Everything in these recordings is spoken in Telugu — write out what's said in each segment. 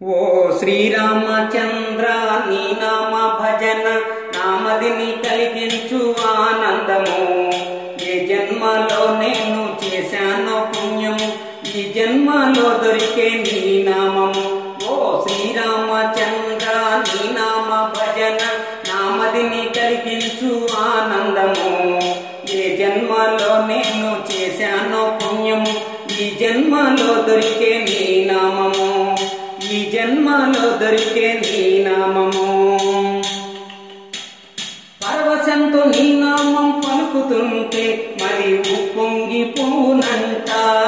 ఓ శ్రీరామచంద్ర నీ నామ భజన నామదిని కలిగించు ఆనందము ఏ జన్మలో నేను చేశానో పుణ్యము ఈ జన్మలో దొరికే నీ నామము ఓ శ్రీరామచంద్ర నీ నామ భజన నామదిని కలిగించు ఆనందము ఏ జన్మలో నేను చేశానో పుణ్యము ఈ జన్మలో దొరికే నీ నామము ఈ జన్మలో దొరికే నీ నామము పరవశంతో నీ నామం పలుకుతుంటే మరి ఉప్పొంగిపోనంట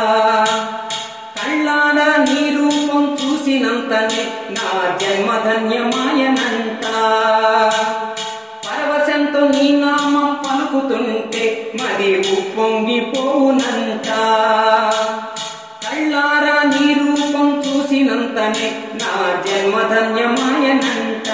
కళ్ళారా నీ రూపం చూసినంతనే నా జన్మధన్యమాయనంట పరవశంతో నీ నామం పలుకుతుంటే మరి ఉప్పొంగిపోనంట కళ్ళారా నీ రూపం చూసినంతనే నా జన్మధన్యమాయనంట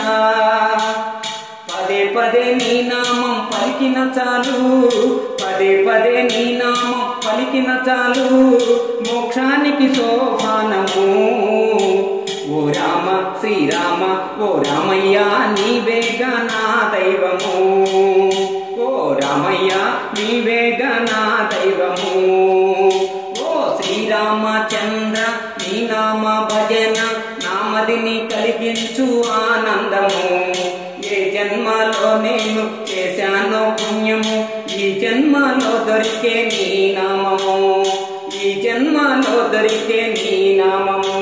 పదే పదే నీ నామం పలికిన చాలు పదే పదే నీ నామం పలికిన చాలు మోక్షానికి సోపానము ఓ రామ శ్రీరామ ఓ రామయ్య నీవేగా నా దైవము ఓ రామయ్య నీవేగా నా దైవము ఓ శ్రీరామచంద్ర నీ నామ భజన నామదిని కలిగించు ఆనందము ఏ జన్మలో నేను చేశానో పుణ్యము ఈ జన్మలో దొరికే నీ నామము ఈ జన్మలో దొరికే నీ నామము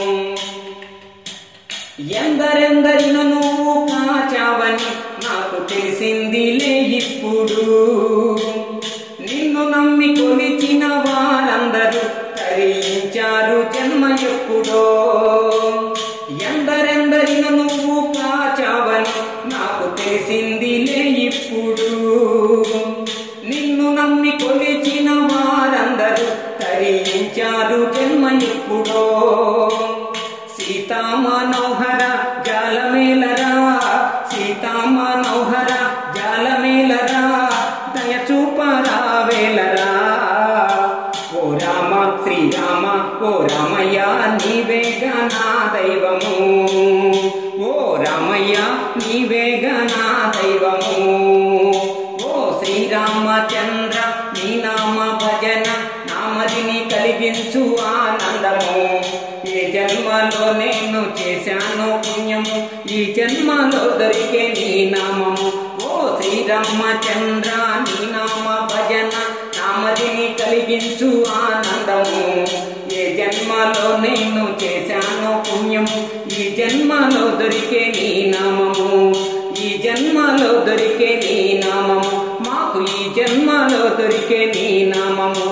ఎందరెందరిను నువ్వు కాచావని నాకు తెలిసిందిలే ఇప్పుడు నిన్ను నమ్మి కొలిచిన వారందరూ తరించారు జన్మ ఎప్పుడో ఎందరెందరిను నువ్వు కాచావని నాకు తెలిసిందిలే ఇప్పుడు నిన్ను నమ్మి కొలిచిన వారందరూ తరించారు జన్మ ఎప్పుడో సీతా మనోహర జాలమేలరా సీతా మనోహర జాలమేలరా దయచూపరావేలరా ఓ రామ శ్రీరామ ఓ రామయ్య నీవేగా నా దైవము ఓ రామయ్య నీవేగా నా దైవము ఓ శ్రీరామచంద్ర నీ నామ భజన నామదిని కలిగించు ఆనందము ఏ జన్మలో నేను చేశాను పుణ్యము ఈ జన్మలో దొరికే నీ నామము ఓ శ్రీరామచంద్ర నీ నామ భజన నామదిని కలిగించు ఆనందము ఏ జన్మలో నేను చేశాను పుణ్యము ఈ జన్మలో దొరికే నీ నామము ఈ జన్మలో దొరికే నీ నామము మాకు ఈ జన్మలో దొరికే నీ నామము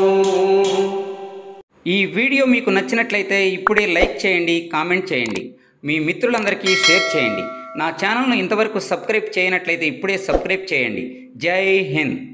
ఈ వీడియో మీకు నచ్చినట్లయితే ఇప్పుడే లైక్ చేయండి కామెంట్ చేయండి మీ మిత్రులందరికీ షేర్ చేయండి నా ఛానల్ను ఇంతవరకు సబ్స్క్రైబ్ చేయనట్లయితే ఇప్పుడే సబ్స్క్రైబ్ చేయండి జై హింద్